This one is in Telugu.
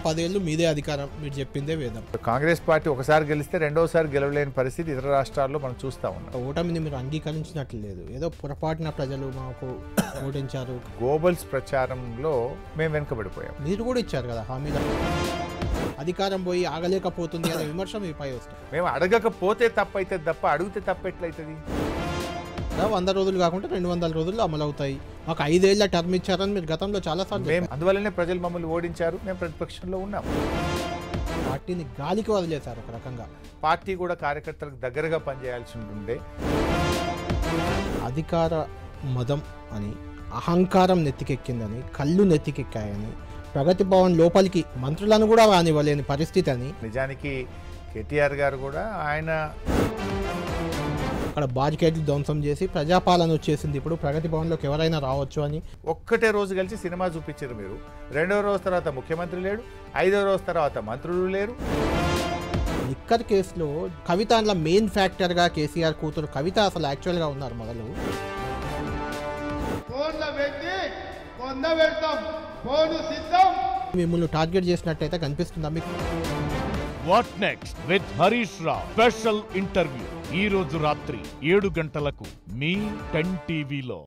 పదేళ్ళు మీదే అధికారం మీరు చెప్పిందే వేదం కాంగ్రెస్ పార్టీ ఒకసారి గెలిస్తే రెండోసారి గెలవలేని పరిస్థితి ఇతర రాష్ట్రాల్లో మనం చూస్తా ఉన్నాం ఓటమిని మీరు అంగీకరించినట్లు లేదు ఏదో పొరపాటున ప్రజలు మాకు ఓటించారు గోబల్స్ ప్రచారంలో మేము వెనుకబడిపోయాం మీరు కూడా ఇచ్చారు కదా హామీలు అధికారం పోయి ఆగలేకపోతుంది అనే విమర్శ మీపై వస్తుంది మేము అడగకపోతే తప్పైతే తప్ప అడిగితే తప్పెట్లయితుంది కదా, వంద రోజులు కాకుండా రెండు వందల రోజుల్లో అమలు అవుతాయి మాకు ఐదేళ్ల టర్మ్ ఇచ్చారని మీరు గతంలో చాలాసార్లు మేము చెప్పారు. అందువల్లనే ప్రజలు మమ్మల్ని ఓడించారు మేము ప్రతిపక్షంలో ఉన్నాం పార్టీని గాలికి వదిలేశారు ఒక రకంగా పార్టీ కూడా కార్యకర్తలకు దగ్గరగా పనిచేయాల్సి ఉండే అధికార మదం అని అహంకారం నెత్తికెక్కిందని కళ్ళు నెత్తికెక్కాయని ప్రగతి భవన్ లోపలికి మంత్రులను కూడా రానివ్వలేని పరిస్థితి అని నిజానికి కేటీఆర్ గారు కూడా ఆయన అక్కడ బారికేడ్లు ధ్వంసం చేసి ప్రజాపాలన వచ్చేసింది ఇప్పుడు ప్రగతి భవన్లోకి ఎవరైనా రావచ్చు అని ఒక్కటే రోజు కలిసి సినిమా చూపించారు మీరు రెండో రోజు తర్వాత ముఖ్యమంత్రి లేడు ఐదో రోజు తర్వాత మంత్రులు లేరు లిక్కర్ కేసులో కవిత అందులో మెయిన్ ఫ్యాక్టర్గా కేసీఆర్ కూతురు కవిత అసలు యాక్చువల్గా ఉన్నారు మొదలు ఫోన్లో పెట్టి వంద పెడతాం ఫోను సిద్ధం మిమ్మల్ని టార్గెట్ చేసినట్టయితే కనిపిస్తుందా మీకు what next with Harish Rao special interview ఈ రోజు రాత్రి ఏడు గంటలకు మీ టెన్ టీవీలో